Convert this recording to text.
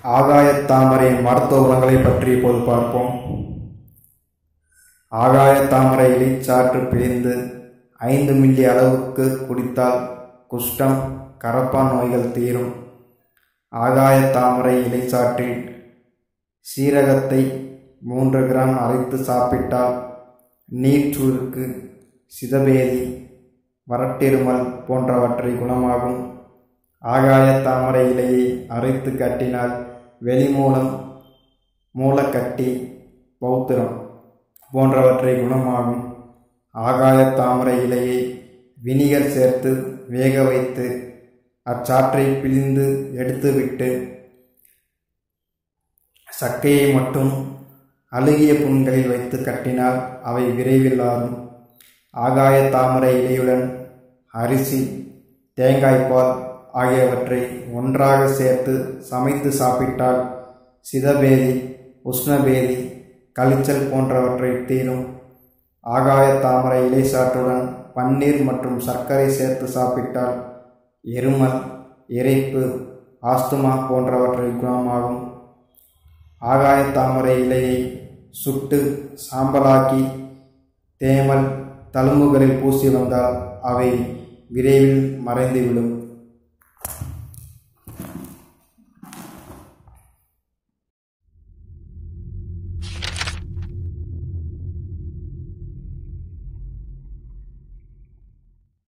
ஆகாயத் தாமரை மருத்துவ குணங்களை பற்றி இப்போது பார்ப்போம் ஆகாயத் தாமரை இலைச்சாற்று பிழிந்து ஐந்து மில்லி அளவுக்கு குடித்தால் குஷ்டம் கரப்பான் நோய்கள் தீரும் ஆகாயத் தாமரை இலைச்சாற்றில் சீரகத்தை மூன்று கிராம் அரைத்து சாப்பிட்டால் நீர்ச்சுருக்கு சிதபேதி வறட்டிருமல் போன்றவற்றை குணமாகும் ஆகாய தாமரை இலையை அரைத்து கட்டினால் வெளிமூலம் மூலக்கட்டி பௌத்திரம் போன்றவற்றை குணமாகும் ஆகாய தாமரை இலையை வினிகர் சேர்த்து வேக வைத்து அச்சாற்றை பிழிந்து எடுத்துவிட்டு சக்கையை மட்டும் அழுகிய புண்களில் வைத்து கட்டினால் அவை விரைவில் ஆறும் ஆகாய தாமரை இலையுடன் அரிசி தேங்காய்ப்பால் ஆகியவற்றை ஒன்றாக சேர்த்து சமைத்து சாப்பிட்டால் சிதபேதி உஷ்ணபேதி கழிச்சல் போன்றவற்றை தீரும் ஆகாய தாமரை இலை சாற்றுடன் பன்னீர் மற்றும் சர்க்கரை சேர்த்து சாப்பிட்டால் எருமல் இறைப்பு ஆஸ்துமா போன்றவற்றை குணமாகும் ஆகாய தாமரை இலையை சுட்டு சாம்பலாக்கி தேமல் தழும்புகளில் பூசி வந்தால் அவை விரைவில் மறைந்துவிடும்